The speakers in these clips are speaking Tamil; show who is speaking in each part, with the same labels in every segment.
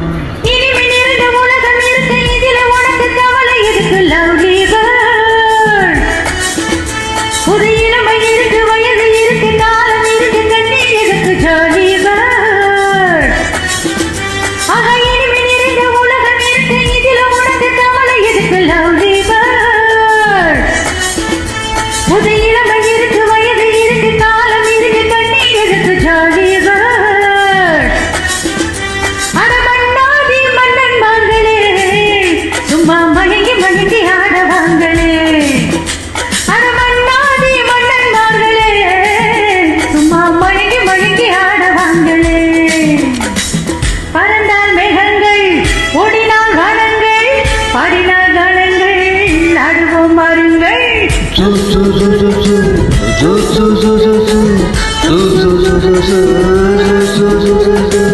Speaker 1: இனிமே நிறைந்த உலகம் இருக்கு இதில உனக்கு கவலை எதுக்கு லவ்லி பேர்ட் புது இளமை இருக்கு வயது இருக்கு காலம் இருக்கு கண்ணீர் எதுக்கு ஜாலி பேர்ட் ஆக இனிமே நிறைந்த உலகம் இருக்கு இதில உனக்கு கவலை எதுக்கு லவ்லி பேர்ட் புது இளமை இருக்கு வயது இருக்கு காலம் இருக்கு கண்ணீர் எதுக்கு ஜாலி பேர்ட் அட மன்னாதி மன்னன்மார்களே சும்மா மயங்கி மயங்கி ஆடவாங்களே அட மன்னாதி மன்னன்மார்களே சும்மா மயங்கி மயங்கி ஆடவாங்களே பறந்தால் மேகங்கள் ஓடினால் வானங்கள் பாடினால் காலங்கள் நடுவோம் மாறுங்கள்
Speaker 2: Zu, zu, zu, zu, zu. Zu, zu, zu, zu, zu. Zu, zu, zu, zu, zu. Zu, zu, zu, zu, zu.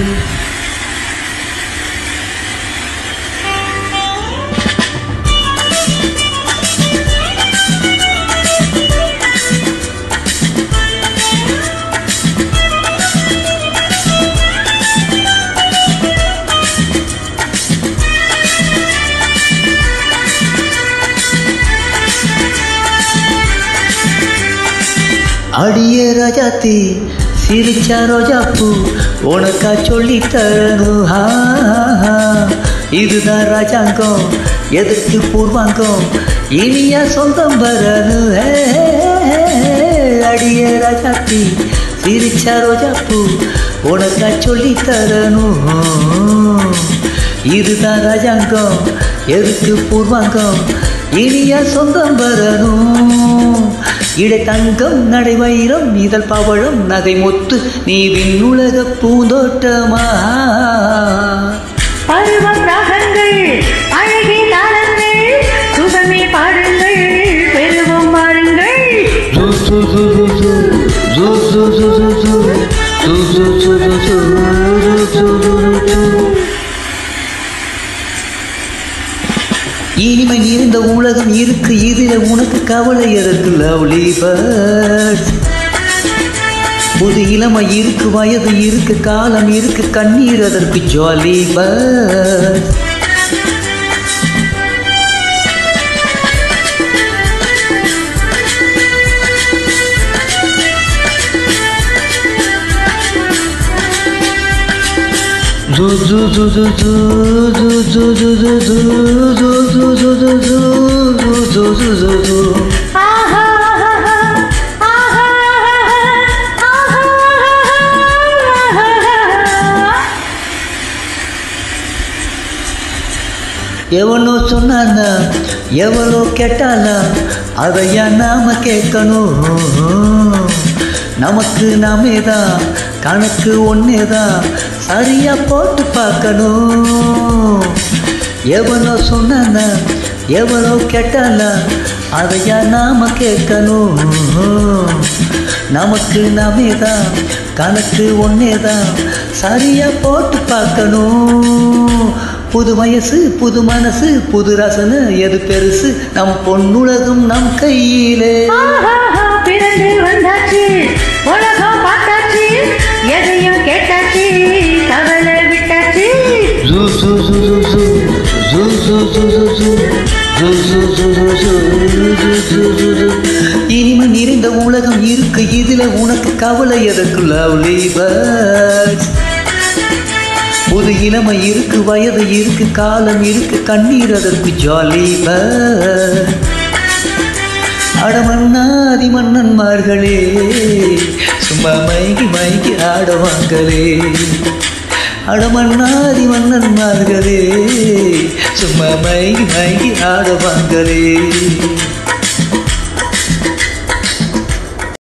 Speaker 2: அடியே ராஜாத்தி சிரிச்சா ரோஜா பூ உனக்கா சொல்லி தரணும் ஆ, ஆ. இதுதான் ராஜாங்கம் எதற்கு பூர்வாங்கம் இனியா சொந்தம் வரணும் ஏ, ஏ, ஏ. அடியே ராஜாத்தி சிரிச்சா ரோஜா பூ உனக்கா சொல்லி தரணும் இதுதான் ராஜாங்கம் எதுக்கு பூர்வாங்கம் இனியா சொந்தம் வரணும் இடை தங்கம் நடை வைரம் இதழ் பவழம் நகை முத்து நீ விண்ணுலக பூந்தோட்டமா
Speaker 1: பருவம் ராகங்கள் அழகே தாளங்கள் சுகமே பாடுங்கள் பெருவும் மாறுங்கள்
Speaker 2: ஜூ, ஜூ, ஜூ, ஜூ, ஜூ. ஜூ, ஜூ, ஜூ, ஜூ, ஜூ. ஜூ, ஜூ, ஜூ, ஜூ, ஜூ. ஜூ, ஜூ, ஜூ, ஜூ. இனிமை நிறைந்த உலகம் இருக்கு இதில உனக்கு கவலை எதற்கு லவ்லி பேர்ட்ஸ் புது இளமை இருக்கு வயது இருக்கு காலம் இருக்கு கண்ணீர் அதற்கு jolly birds Zu zu zu zu zu zu zu zu zu zu zu zu zu zu zu zu zu zu zu
Speaker 1: ஆஹா ஆஹா ஆஹா
Speaker 2: எவனோ சொன்னானா எவளோ கேட்டானா அதையா நாம கேட்கணும் நமக்கு நாமே தான் கணக்கு ஒன்னே தான் சரியா போட்டு பார்க்கணும் எவனோ சொன்னானா எவளோ கேட்டானா அதையா நாம கேட்கணும் நமக்கு நாமே தான் கணக்கு ஒன்னே தான் சரியா போட்டு பார்க்கணும் புது வயசு புது மனசு புது ரசனை எது பெருசு நம் பொன்னுலகம் நம் கையிலே
Speaker 1: ஆஹா பிறந்து வந்தாச்சு உலகம் பார்த்தாச்சு எதையும் கேட்டாச்சு கவலை விட்டாச்சு
Speaker 2: ஜூ, ஜூ, ஜூ, ஜூ, ஜூ. ஜூ, ஜூ, ஜூ, ஜூ, ஜூ. ஜூ, ஜூ, ஜூ, ஜூ, ஜூ. ஜூ, ஜூ, ஜூ, ஜூ. இனிமை நிறைந்த உலகம் இருக்கு இதுல உனக்கு கவலை எதற்கு லவ்லி பேர்ட்ஸ் புது இளமை இருக்கு வயது இருக்கு காலம் இருக்கு கண்ணீர் அதற்கு ஜாலி பேர்ட் அடமன்னாதி மன்னன்மார்களே சும்மா மைகி மைகி ஆடவாங்களே அடமன்னாதி மன்னன்மார்களே சும்மா மைகி மைகி ஆடவாங்களே